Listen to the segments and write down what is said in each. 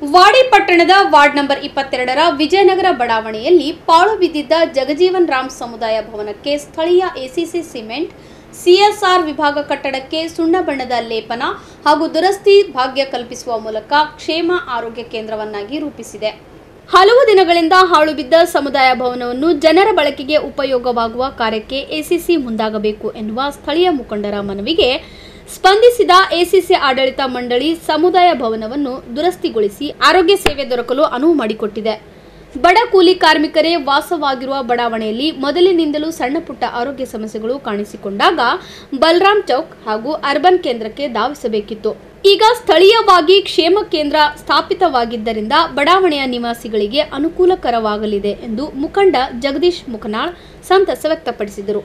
ವಾಡಿ ಪಟ್ಟಣದ ward number ಇಪ್ಪತ್ತೆರಡರ ವಿಜಯನಗರ ಬಡಾವಣೆಯಲ್ಲಿ ಪಾಳು ಬಿದ್ದಿದ್ದ ಜಗಜೀವನ್ ರಾಮ್ ಸಮುದಾಯ ಭವನಕ್ಕೆ ಸ್ಥಳೀಯ ಎಸಿಸಿ ಸಿಮೆಂಟ್ ಸಿಎಸ್ಆರ್ ವಿಭಾಗ ಕಟ್ಟಡಕ್ಕೆ ಸುಣ್ಣ ಬಣ್ಣದ ಲೇಪನ ಹಾಗೂ ದುರಸ್ತಿ ಭಾಗ್ಯ ಕಲ್ಪಿಸುವ ಮೂಲಕ ಕ್ಷೇಮ ಆರೋಗ್ಯ ಕೇಂದ್ರವನ್ನಾಗಿ ರೂಪಿಸಿದೆ ಹಲವು ದಿನಗಳಿಂದ ಹಾಳು ಬಿದ್ದ ಸಮುದಾಯ ಭವನವನ್ನು ಜನರ ಬಳಕೆಗೆ ಉಪಯೋಗವಾಗುವ ಕಾರ್ಯಕ್ಕೆ ಎಸಿಸಿ ಮುಂದಾಗಬೇಕು ಎನ್ನುವ ಸ್ಥಳೀಯ ಮುಖಂಡರ ಮನವಿಗೆ ಸ್ಪಂದಿಸಿದ ಎಸಿಸಿ ಆಡಳಿತ ಮಂಡಳಿ ಸಮುದಾಯ ಭವನವನ್ನು ದುರಸ್ತಿಗೊಳಿಸಿ ಆರೋಗ್ಯ ಸೇವೆ ದೊರಕಲು ಅನುವು ಮಾಡಿಕೊಟ್ಟಿದೆ ಬಡ ಕೂಲಿ ಕಾರ್ಮಿಕರೇ ವಾಸವಾಗಿರುವ ಬಡಾವಣೆಯಲ್ಲಿ ಮೊದಲಿನಿಂದಲೂ ಸಣ್ಣ ಪುಟ್ಟ ಆರೋಗ್ಯ ಸಮಸ್ಯೆಗಳು ಕಾಣಿಸಿಕೊಂಡಾಗ ಬಲರಾಮ್ ಚೌಕ್ ಹಾಗೂ ಅರ್ಬನ್ ಕೇಂದ್ರಕ್ಕೆ ಧಾವಿಸಬೇಕಿತ್ತು ಈಗ ಸ್ಥಳೀಯವಾಗಿ ಕ್ಷೇಮ ಕೇಂದ್ರ ಸ್ಥಾಪಿತವಾಗಿದ್ದರಿಂದ ಬಡಾವಣೆಯ ನಿವಾಸಿಗಳಿಗೆ ಅನುಕೂಲಕರವಾಗಲಿದೆ ಎಂದು ಮುಖಂಡ ಜಗದೀಶ್ ಮುಖನಾಳ್ ಸಂತಸ ವ್ಯಕ್ತಪಡಿಸಿದರು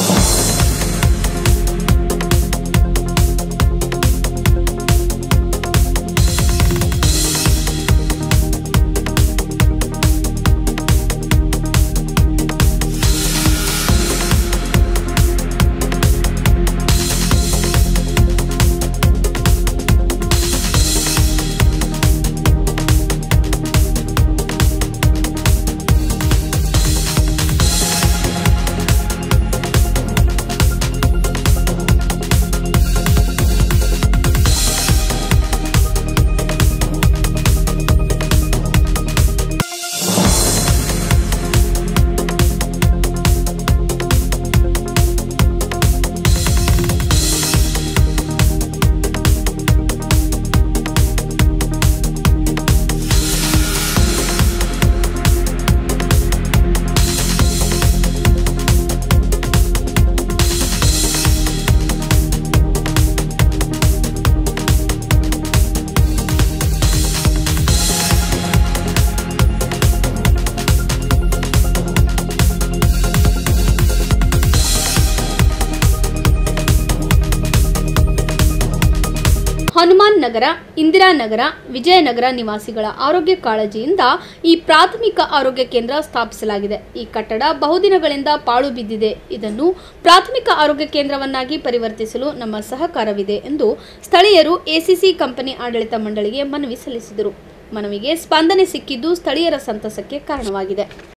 ಹನುಮಾನ್ ನಗರ ಇಂದಿರಾನಗರ ವಿಜಯನಗರ ನಿವಾಸಿಗಳ ಆರೋಗ್ಯ ಕಾಳಜಿಯಿಂದ ಈ ಪ್ರಾಥಮಿಕ ಆರೋಗ್ಯ ಕೇಂದ್ರ ಸ್ಥಾಪಿಸಲಾಗಿದೆ ಈ ಕಟ್ಟಡ ಬಹುದಿನಗಳಿಂದ ಪಾಳು ಬಿದ್ದಿದೆ ಇದನ್ನು ಪ್ರಾಥಮಿಕ ಆರೋಗ್ಯ ಕೇಂದ್ರವನ್ನಾಗಿ ಪರಿವರ್ತಿಸಲು ನಮ್ಮ ಸಹಕಾರವಿದೆ ಎಂದು ಸ್ಥಳೀಯರು ಎಸಿಸಿ ಕಂಪನಿ ಆಡಳಿತ ಮಂಡಳಿಗೆ ಮನವಿ ಸಲ್ಲಿಸಿದರು ಮನವಿಗೆ ಸ್ಪಂದನೆ ಸಿಕ್ಕಿದ್ದು ಸ್ಥಳೀಯರ ಸಂತಸಕ್ಕೆ ಕಾರಣವಾಗಿದೆ